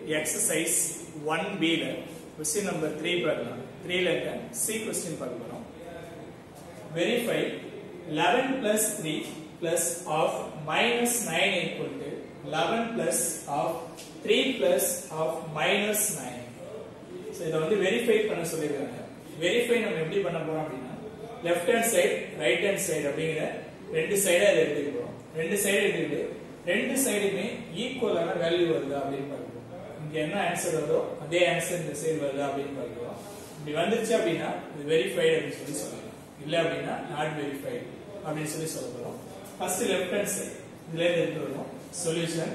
Exercise one பில question number three பார்க்கலாம் த்ரீல இருக்க சி கொஸ்டின் பார்க்க போறோம் verify eleven plus three plus of minus nine equal to eleven plus of three plus of minus nine so இதை வந்து verify பண்ண சொல்லியிருக்காங்க வெரிஃபை நம்ம எப்படி பண்ண போறோம் அப்படின்னா left hand side right hand side அப்படிங்கிற ரெண்டு சைடா இதை எடுத்துக்க போறோம் ரெண்டு சைடு எடுத்துக்கிட்டு ரெண்டு சைடுமே ஈக்குவலான வேல்யூ வருதா அப்படின்னு பார்க்கணும் இங்க என்ன ஆன்சர் வருதோ அதே ஆன்சர் இந்த சைடு வருதா அப்படின்னு பார்க்கிறோம் இப்படி வந்துருச்சு அப்படின்னா இது வெரிஃபைடு அப்படின்னு சொல்லி சொல்லலாம் இல்ல அப்படின்னா நாட் வெரிஃபைடு அப்படின்னு சொல்லி சொல்ல போறோம் ஃபர்ஸ்ட் லெஃப்ட் ஹேண்ட் சைடு இதுல இருந்து எடுத்து வருவோம் solution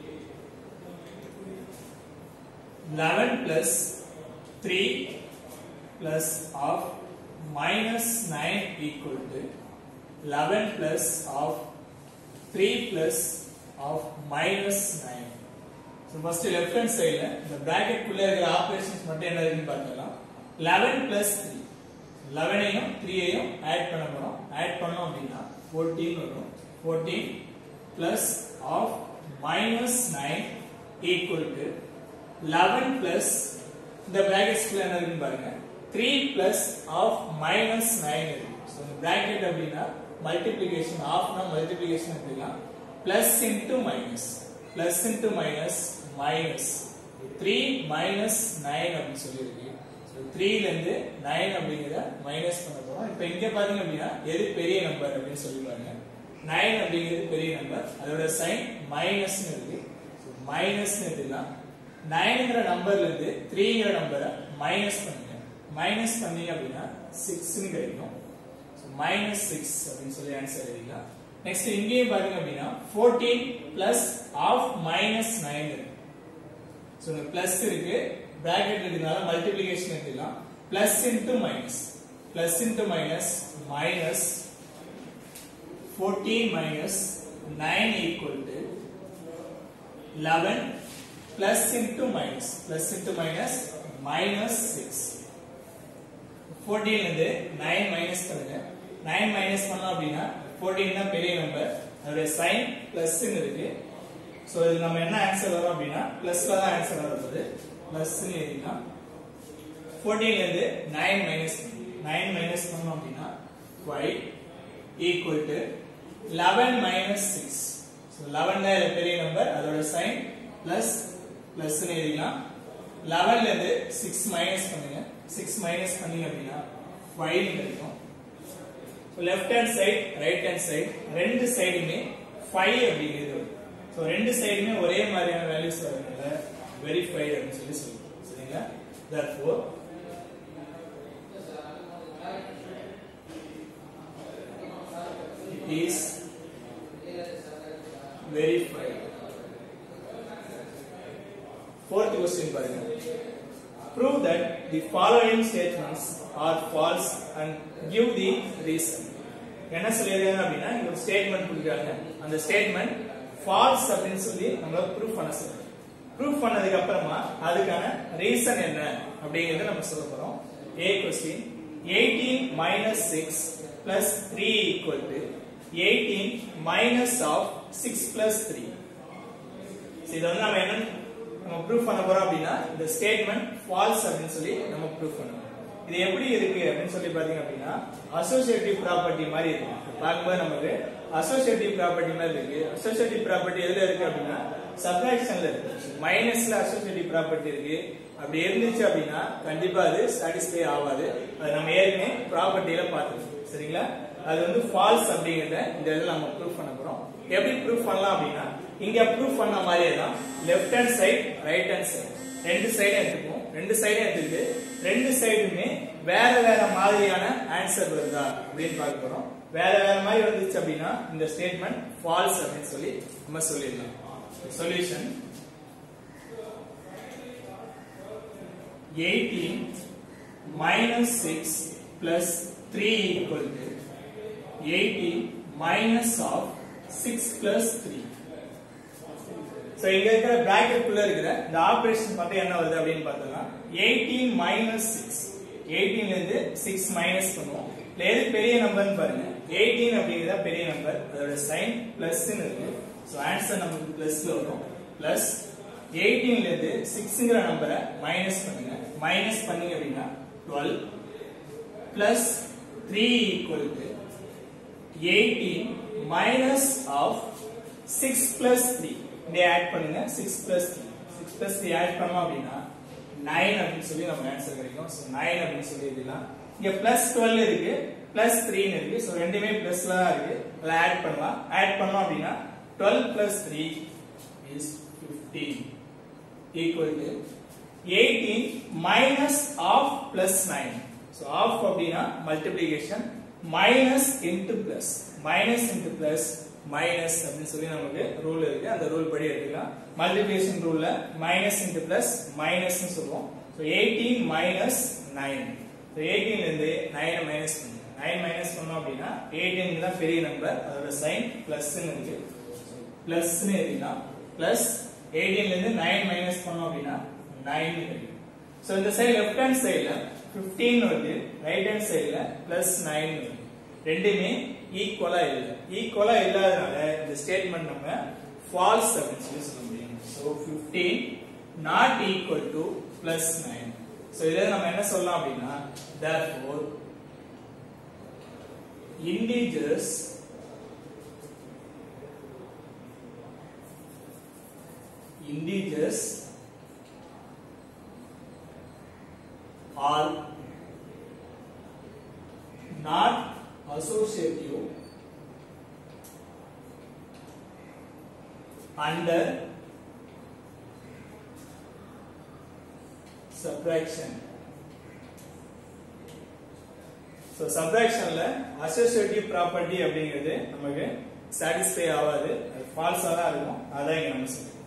11 plus 3 plus of minus 9 equal to 11 plus of 3 plus of minus 9. So first left hand side ல இந்த bracket குள்ள இருக்கிற operations மட்டும் என்ன இருக்குன்னு பார்க்கலாம் 11 plus 3 11 ஐயும் 3 ஐயும் ஆட் பண்ண போறோம் ஆட் பண்ணோம் அப்படின்னா 14 வரும் 14 plus of minus 9 equal to 11 plus இந்த brackets குள்ள என்ன இருக்குன்னு பாருங்க 3 plus of minus 9 இருக்கு so இந்த bracket அப்படின்னா multiplication of னா multiplication எடுத்துக்கலாம் plus into minus plus into minus minus 3 minus 9 அப்படின்னு சொல்லியிருக்கு so 3 ல இருந்து 9 அப்படிங்கறத மைனஸ் பண்ண போறோம் இப்போ இங்க பாத்தீங்க அப்படின்னா எது பெரிய நம்பர் அப்படின்னு சொல்லி பாருங்க 9 அப்படிங்கிறது பெரிய நம்பர் அதோட சைன் மைனஸ்னு இருக்கு மைனஸ்னு எடுத்துக்கலாம் நைன்ங்கிற நம்பர்ல இருந்து த்ரீங்கிற நம்பரை மைனஸ் பண்ணுங்க மைனஸ் பண்ணீங்க அப்படின்னா சிக்ஸ்னு கிடைக்கும் மைனஸ் சிக்ஸ் அப்படின்னு சொல்லி ஆன்சர் எழுதிக்கலாம் நெக்ஸ்ட் இங்கேயும் பாருங்க அப்படின்னா fourteen plus of minus nine இருக்கு ஸோ இந்த பிளஸ் இருக்கு பிராக்கெட் இருக்கிறதுனால மல்டிபிளிகேஷன் எடுத்துக்கலாம் plus into minus plus into minus minus fourteen minus nine equal to eleven plus into minus plus into minus minus 6 14 இருந்து 9 மைனஸ் பண்ணுங்க 9 மைனஸ் பண்ணோம் அப்படின்னா 14 தான் பெரிய நம்பர் அதோட சைன் பிளஸ் இருக்கு சோ இது நம்ம என்ன ஆன்சர் வரும் அப்படின்னா பிளஸ்ல தான் ஆன்சர் வரப்போகுது பிளஸ் எழுதிக்கலாம் 14 ல இருந்து 9 மைனஸ் 9 மைனஸ் பண்ணோம் அப்படின்னா 5 ஈக்குவல் டு 11 மைனஸ் 6 ஸோ 11 தான் இதுல பெரிய நம்பர் அதோட சைன் பிளஸ் பிளஸ் எழுதிக்கலாம் லெவன்ல இருந்து சிக்ஸ் மைனஸ் பண்ணுங்க சிக்ஸ் மைனஸ் பண்ணீங்க அப்படின்னா ஃபைவ் கிடைக்கும் left hand side right hand side ரெண்டு சைடுமே ஃபைவ் அப்படிங்கிறது வரும் ஸோ ரெண்டு சைடுமே ஒரே மாதிரியான வேல்யூஸ் வரதுனால வெரிஃபை அப்படின்னு சொல்லி சொல்லுவோம் சரிங்களா therefore it is verified Fourth question பாருங்க. Prove that the following statements are false and give the reason. என்ன சொல்லிருக்காங்க அப்படின்னா இங்க ஒரு ஸ்டேட்மெண்ட் கொடுக்குறாங்க அந்த ஸ்டேட்மெண்ட் ஃபால்ஸ் அப்படின்னு சொல்லி நம்ம ப்ரூஃப் பண்ண சொல்றோம் ப்ரூஃப் பண்ணதுக்கு அப்புறமா அதுக்கான ரீசன் என்ன அப்படிங்கறத நம்ம சொல்ல போறோம் A question 18 minus six plus three equal to eighteen minus of six plus three இது வந்து நம்ம என்ன நம்ம ப்ரூஃப் பண்ண போறோம் அப்படின்னா இந்த ஸ்டேட்மெண்ட் ஃபால்ஸ் அப்படின்னு சொல்லி நம்ம ப்ரூஃப் பண்ணணும் இது எப்படி இருக்கு அப்படின்னு சொல்லி பாத்தீங்க அப்படின்னா அசோசியேட்டிவ் ப்ராப்பர்ட்டி மாதிரி இருக்கு பார்க்கும்போது நமக்கு அசோசியேட்டிவ் ப்ராப்பர்ட்டி மாதிரி இருக்கு அசோசியேட்டிவ் ப்ராப்பர்ட்டி எதுல இருக்கு அப்படின்னா சப்ராக்ஷன்ல இருக்கு மைனஸ்ல அசோசியேட்டிவ் ப்ராப்பர்ட்டி இருக்கு அப்படி இருந்துச்சு அப்படின்னா கண்டிப்பா அது சாட்டிஸ்ஃபை ஆகாது அது நம்ம ஏற்கனவே ப்ராப்பர்ட்டியில பார்த்துருக்கோம் சரிங்களா அது வந்து ஃபால்ஸ் அப்படிங்கறத இந்த இதில் நம்ம ப்ரூஃப் பண்ண போறோம் எப்படி ப்ரூஃப் பண்ணலாம் அப்படின்னா இங்க ப்ரூஃப் பண்ண மாதிரியே தான் left hand side right hand side ரெண்டு சைடும் எடுத்துப்போம் ரெண்டு சைடும் எடுத்துக்கிட்டு ரெண்டு சைடுமே வேற வேற மாதிரியான ஆன்சர் வருதா அப்படின்னு பார்க்க போறோம் வேற வேற மாதிரி வந்துச்சு அப்படின்னா இந்த ஸ்டேட்மெண்ட் ஃபால்ஸ் அப்படின்னு சொல்லி நம்ம சொல்லிடலாம் solution 18 minus 6 plus 3 equal to 18 minus of 6 plus 3 so இங்க இருக்கிற பிராக்கெட் குள்ள இருக்கிற இந்த ஆபரேஷன் மட்டும் என்ன வருது அப்படின்னு பார்த்தோம்னா 18 மைனஸ் சிக்ஸ் எயிட்டீன்ல இருந்து சிக்ஸ் மைனஸ் பண்ணுவோம் இதுல எது பெரிய நம்பர்னு பாருங்க 18 அப்படிங்கிறதா பெரிய நம்பர் அதோட சைன் பிளஸ் இருக்கு சோ ஆன்சர் நமக்கு பிளஸ்ல வரும் பிளஸ் எயிட்டீன்ல இருந்து சிக்ஸ்ங்கிற நம்பரை மைனஸ் பண்ணுங்க மைனஸ் பண்ணீங்க அப்படின்னா twelve plus three equal to eighteen minus of six plus three இதை ஆட் பண்ணுங்க six plus three six plus three add பண்ணோம் அப்படின்னா நைன் அப்படின்னு சொல்லி நம்ம ஆன்சர் கிடைக்கும் ஸோ நைன் அப்படின்னு சொல்லி எழுதலாம் இங்க பிளஸ் டுவெல் இருக்கு பிளஸ் த்ரீன்னு இருக்கு ஸோ ரெண்டுமே பிளஸ்ல தான் இருக்கு அதில் ஆட் பண்ணலாம் ஆட் பண்ணோம் அப்படின்னா twelve plus three is fifteen equal to eighteen minus of plus nine so of அப்படின்னா multiplication minus into plus minus into plus minus அப்படின்னு சொல்லி நமக்கு ரூல் இருக்கு அந்த ரூல் படி எடுத்துக்கலாம் மல்டிப்ளிகேஷன் ரூல்ல மைனஸ் இன்டு பிளஸ் மைனஸ் சொல்லுவோம் so eighteen minus nine so எயிட்டீன்ல இருந்து நைனை மைனஸ் பண்ணுங்க நைன் மைனஸ் பண்ணோம் அப்படின்னா எயிட்டீன் தான் பெரிய நம்பர் அதோட சைன் பிளஸ் இருக்கு பிளஸ்னு எழுதிக்கலாம் பிளஸ் எயிட்டீன்ல இருந்து நைன் மைனஸ் பண்ணோம் அப்படின்னா நைன் இருக்கு ஸோ இந்த சைடு லெஃப்ட் ஹேண்ட் சைடுல ஃபிஃப்டீன் வருது ரைட் ஹேண்ட் சைடுல பிளஸ் நைன் வருது ரெண்டுமே ஈக்குவலா இல்லை ஈக்குவலா இல்லாதனால இந்த ஸ்டேட்மெண்ட் நம்ம ஃபால்ஸ் அப்படின்னு சொல்லி சொல்ல முடியும் so fifteen not equal to plus nine so இதில் நம்ம என்ன சொல்லலாம் அப்படின்னா therefore integers integers are not associative under subtraction so சப்ராக்ஷன்ல அசோசியேட்டிவ் ப்ராப்பர்ட்டி அப்படிங்கிறது நமக்கு சாட்டிஸ்ஃபை ஆகாது அது ஃபால்ஸாக தான் இருக்கும் அதான் இங்க நம்ம சொல்றோம்